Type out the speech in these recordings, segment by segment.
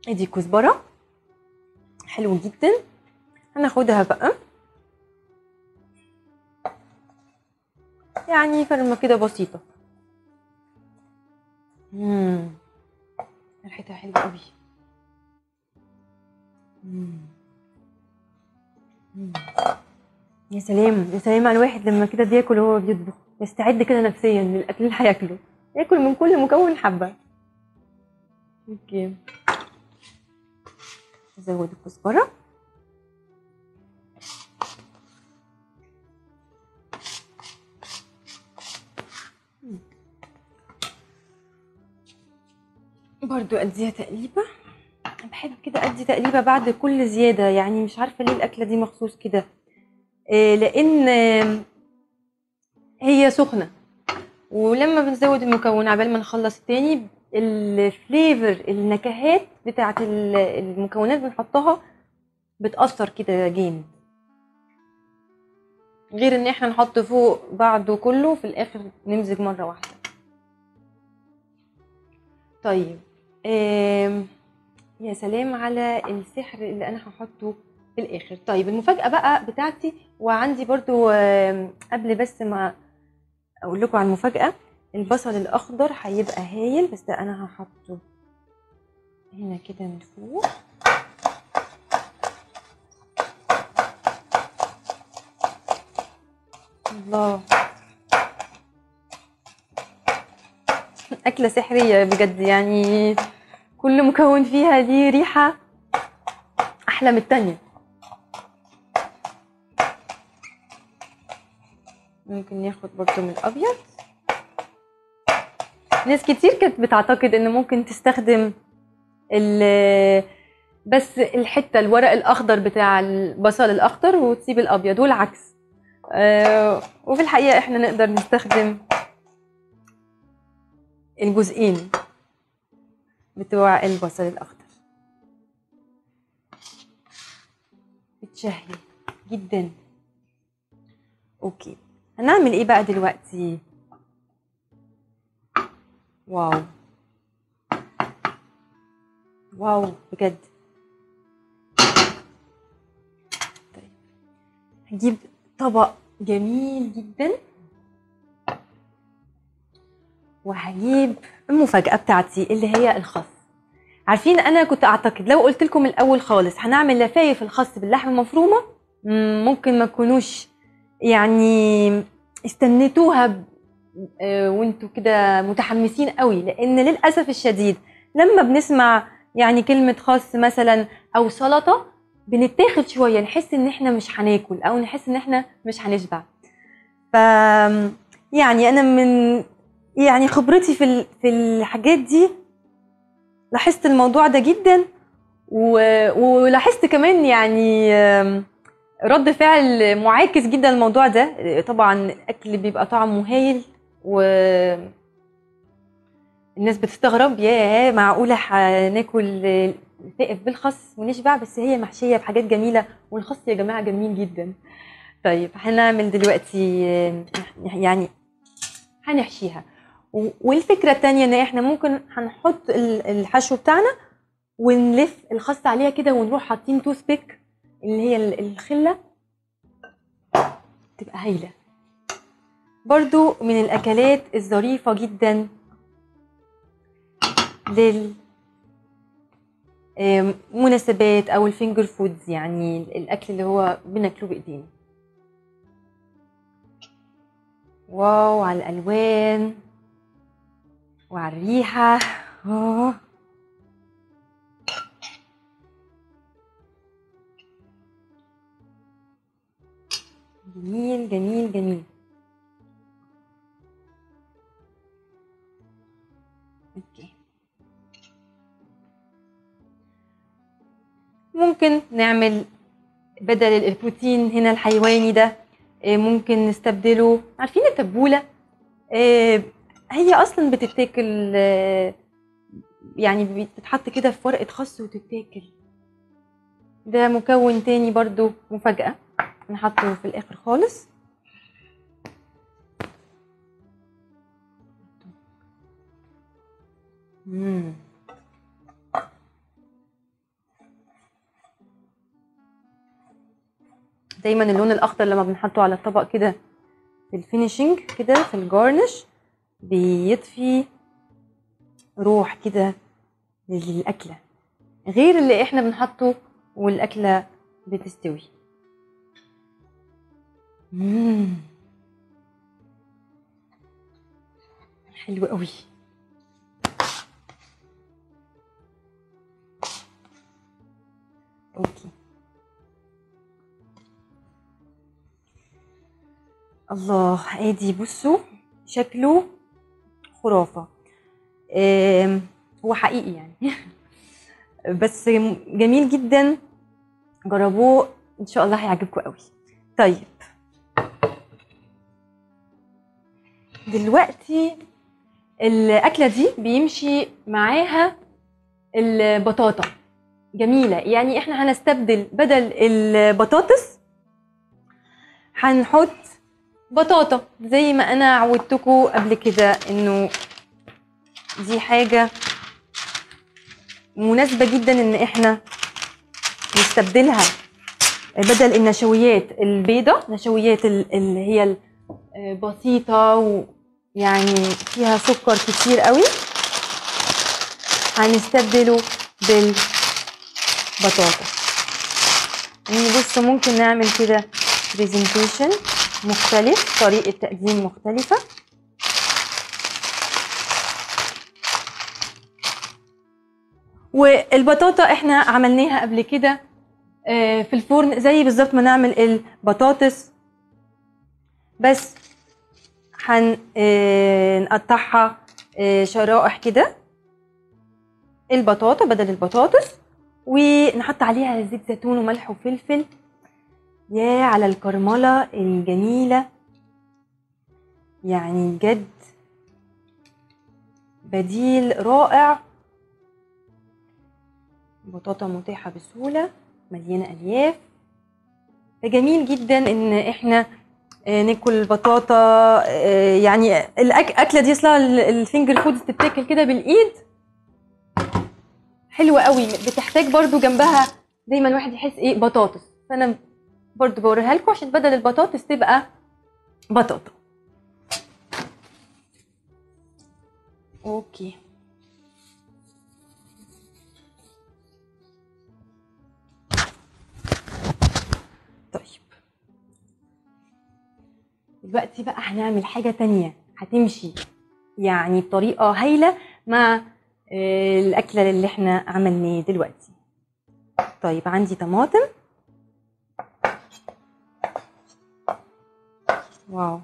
ادي كزبره حلو جدا هناخدها بقى يعني فرمه كده بسيطه امم ريحتها حلوه قوي مم. مم. يا سلام يا سلام على الواحد لما كده بياكل وهو بيطبخ يستعد كده نفسيا للاكل اللي هياكله ياكل من كل مكون حبه اوكي ازود الكزبره برضو اديها تقليبه بحب كده ادي تقليبه بعد كل زياده يعني مش عارفه ليه الاكله دي مخصوص كده إيه لان آه، هي سخنه ولما بنزود المكون عبال ما نخلص التاني الفليفر النكهات بتاعت ال- المكونات بنحطها بتأثر كده جامد غير ان احنا نحط فوق بعضه كله في الاخر نمزج مره واحده طيب آم، يا سلام على السحر اللي انا هحطه في الاخر طيب المفاجاه بقى بتاعتي وعندي برضو آم، قبل بس ما اقول لكم على المفاجاه البصل الاخضر هيبقى هايل بس ده انا هحطه هنا كده من فوق الله أكلة سحرية بجد يعني كل مكون فيها ليه ريحة أحلى من التانية ممكن ناخد برضو من الأبيض ناس كتير كانت بتعتقد إن ممكن تستخدم ال بس الحتة الورق الأخضر بتاع البصل الأخضر وتسيب الأبيض والعكس آه، وفي الحقيقة احنا نقدر نستخدم الجزئين بتوع البصل الأخضر بتشهي جدا اوكي هنعمل ايه بقى دلوقتي واو واو بجد طيب هجيب طبق جميل جدا وهجيب المفاجأة بتاعتي اللي هي الخس عارفين انا كنت اعتقد لو قلت لكم الاول خالص هنعمل لفايف الخس باللحمه المفرومه مم، ممكن ما تكونوش يعني استنيتوها ب- آه، وانتوا كده متحمسين قوي لان للاسف الشديد لما بنسمع يعني كلمه خس مثلا او سلطه بنتاخد شويه نحس ان احنا مش هناكل او نحس ان احنا مش هنشبع ف يعني انا من يعني خبرتي في ال- في الحاجات دي لاحظت الموضوع ده جدا و- ولاحظت كمان يعني آم، رد فعل معاكس جدا الموضوع ده طبعا الاكل بيبقى طعمه هايل و الناس بتستغرب يا معقوله هناكل فائف بالخس ونشبع بس هي محشيه بحاجات جميله والخس يا جماعه جميل جدا طيب هنعمل دلوقتي آم، يعني هنحشيها و- والفكره التانية ان احنا ممكن هنحط ال- الحشو بتاعنا ونلف الخس عليها كده ونروح حاطين توث بيك اللي هي ال- الخله تبقى هايله برضو من الاكلات الظريفه جدا لل آم، مناسبات او الفينجر فودز يعني الاكل اللي هو بناكله بايدينا واو على الالوان وعلى الريحه أوه. جميل جميل جميل اوكي ممكن نعمل بدل البروتين هنا الحيواني ده آه، ممكن نستبدله عارفين التبولة آه، هي اصلا بتتاكل آه، يعني بتتحط كده في ورقة خس وتتاكل ده مكون تاني برضو مفاجأة نحطه في الاخر خالص مم. دايما اللون الاخضر لما بنحطه على الطبق كده في الفينيشنج كده في الجارنش بيطفي روح كده للاكله غير اللي احنا بنحطه والاكله بتستوي مم. حلو قوي اوكي الله ادي بصوا شكله خرافه آم، هو حقيقي يعني بس جميل جدا جربوه ان شاء الله هيعجبكم قوي طيب دلوقتي الاكله دي بيمشي معاها البطاطا جميله يعني احنا هنستبدل بدل البطاطس هنحط بطاطا زي ما انا عودتكم قبل كده انه دي حاجه مناسبه جدا ان احنا نستبدلها بدل النشويات البيضة نشويات ال- اللي هي البسيطة ويعني فيها سكر كتير قوي هنستبدله بالبطاطا يعني بصوا ممكن نعمل كده برزنتيشن مختلف طريقة تقديم مختلفة والبطاطا احنا عملناها قبل كده آه، في الفرن زي بالظبط ما نعمل البطاطس بس هنقطعها شرائح كده البطاطا بدل البطاطس ونحط عليها زيت زيتون وملح وفلفل يا على الكرملة الجميلة يعني بجد بديل رائع بطاطا متاحة بسهولة مليانة ألياف فجميل جدا إن إحنا آه، ناكل بطاطا آه، يعني الأكلة دي أصلها ال- الفينجر فودز تتاكل كده بالإيد حلوة قوي بتحتاج برضو جنبها دايما الواحد يحس إيه بطاطس فأنا برضو بوريها لكم عشان بدل البطاطس تبقى بطاطا اوكي طيب دلوقتي بقى هنعمل حاجة تانية هتمشي يعني بطريقة هايلة مع آه، الأكلة اللي احنا عملناه دلوقتي طيب عندي طماطم واو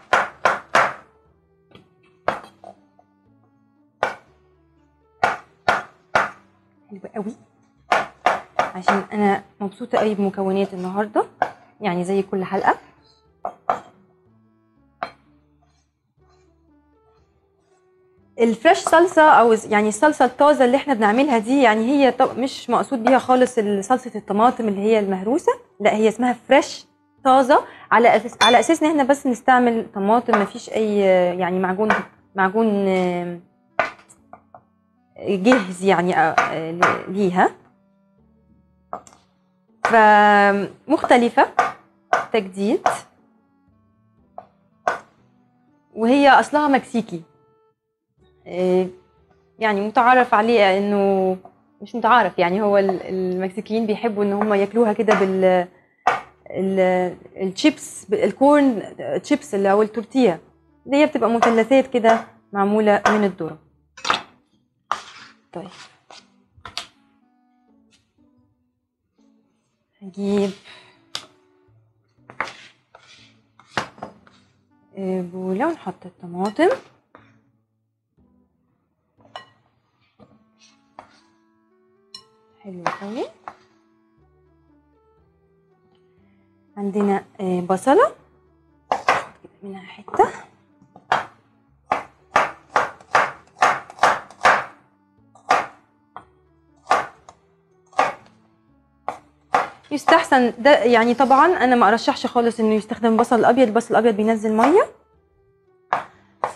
حلو قوي عشان انا مبسوطه قوي بمكونات النهارده يعني زي كل حلقه الفريش صلصه او يعني الصلصه الطازه اللي احنا بنعملها دي يعني هي طب مش مقصود بيها خالص صلصه الطماطم اللي هي المهروسه لا هي اسمها فريش طازه على اساس على اساس ان احنا بس نستعمل طماطم ما فيش اي يعني معجون معجون آه، جاهز يعني آه، آه، ليها فمختلفة تجديد وهي أصلها مكسيكي آه، يعني متعارف عليه إنه مش متعارف يعني هو ال- المكسيكيين بيحبوا إن هم ياكلوها كده بال ال- الشيبس الكورن تشيبس اللي هو التورتيه اللي هي بتبقى مثلثات كده معمولة من الذرة طيب هجيب آه، بولة ونحط الطماطم حلو قوي عندنا آه، بصلة نحط كده منها حتة يستحسن ده يعني طبعا انا ما ارشحش خالص انه يستخدم بصل الابيض البصل الابيض بينزل ميه ف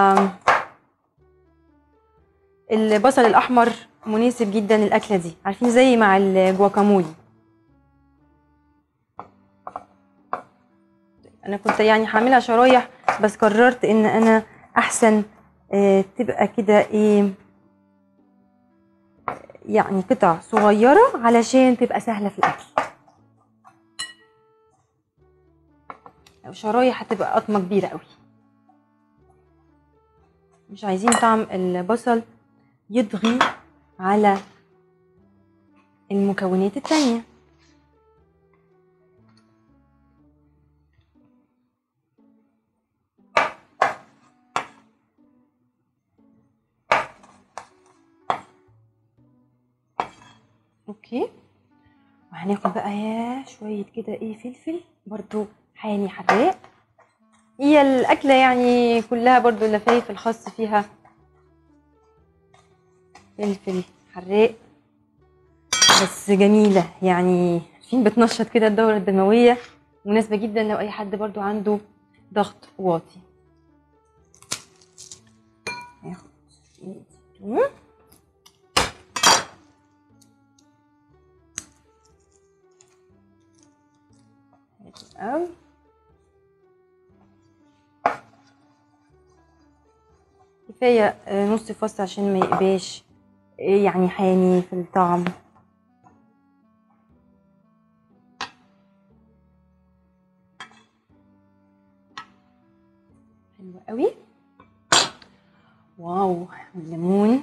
البصل الاحمر مناسب جدا الاكله دي عارفين زي مع الجواكامولي انا كنت يعني هعملها شرايح بس قررت ان انا احسن آه، تبقى كده ايه يعني قطع صغيرة علشان تبقى سهلة في الأكل لو شرايح هتبقى قطمة كبيرة قوي مش عايزين طعم البصل يطغي على المكونات التانية اوكي وهناخد بقى يا شوية كده ايه فلفل برضو حامي حراق هي الأكلة يعني كلها برضو اللفايف الخاص فيها فلفل حراق بس جميلة يعني عشان بتنشط كده الدورة الدموية مناسبة جدا لو أي حد برضو عنده ضغط واطي ناخد شوية زيتون. حلو أوي كفاية آه، نص فص عشان ما يبقاش آه، يعني حامي في الطعم حلو قوي واو الليمون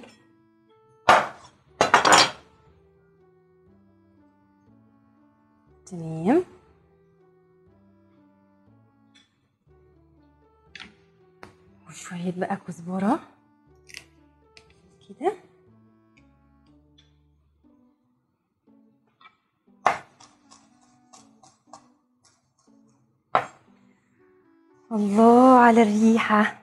تمام وشوية بقى كزبرة كده الله على الريحة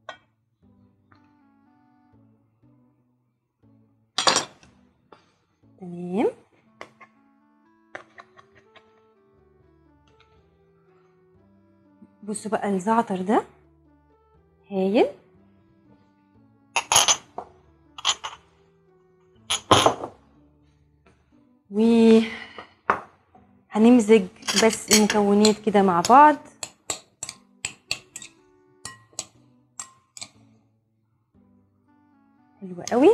تمام بصوا بقى الزعتر ده هايل و هنمزج بس المكونات كده مع بعض حلو قوي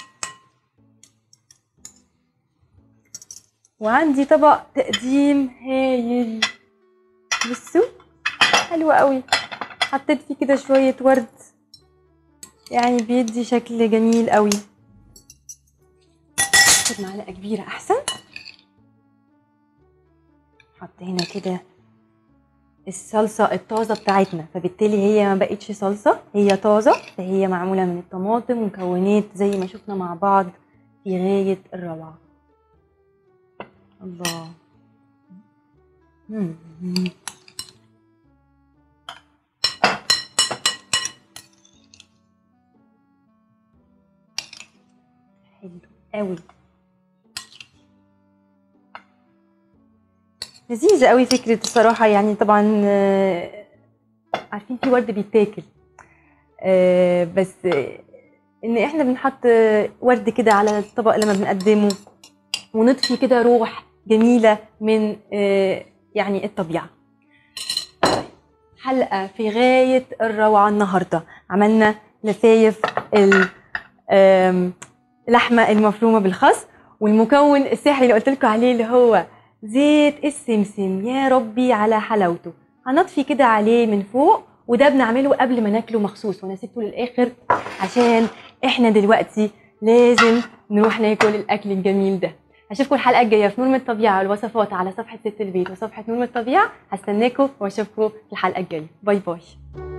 وعندي طبق تقديم هايل بصوا حلو قوي حطيت فيه كده شوية ورد يعني بيدي شكل جميل قوي خد معلقة كبيرة أحسن حط هنا كده الصلصة الطازة بتاعتنا فبالتالي هي ما بقتش صلصة هي طازة فهي معمولة من الطماطم ومكونات زي ما شفنا مع بعض في غاية الروعة الله مم. حلو قوي لذيذة قوي فكرة الصراحة يعني طبعا آه، عارفين في ورد بيتاكل آه، بس آه، ان احنا بنحط آه، ورد كده على الطبق لما بنقدمه ونضفي كده روح جميلة من آه، يعني الطبيعة حلقة في غاية الروعة النهاردة عملنا لفايف ال- آم، اللحمة المفرومة بالخس والمكون السحري اللي قلت لكم عليه اللي هو زيت السمسم يا ربي على حلاوته هنطفي كده عليه من فوق وده بنعمله قبل ما ناكله مخصوص وانا سبته للاخر عشان احنا دلوقتي لازم نروح ناكل الاكل الجميل ده اشوفكم الحلقه الجايه في نور من الطبيعه والوصفات على صفحه ست البيت وصفحه نور من الطبيعه هستناكم واشوفكم في الحلقه الجايه باي باي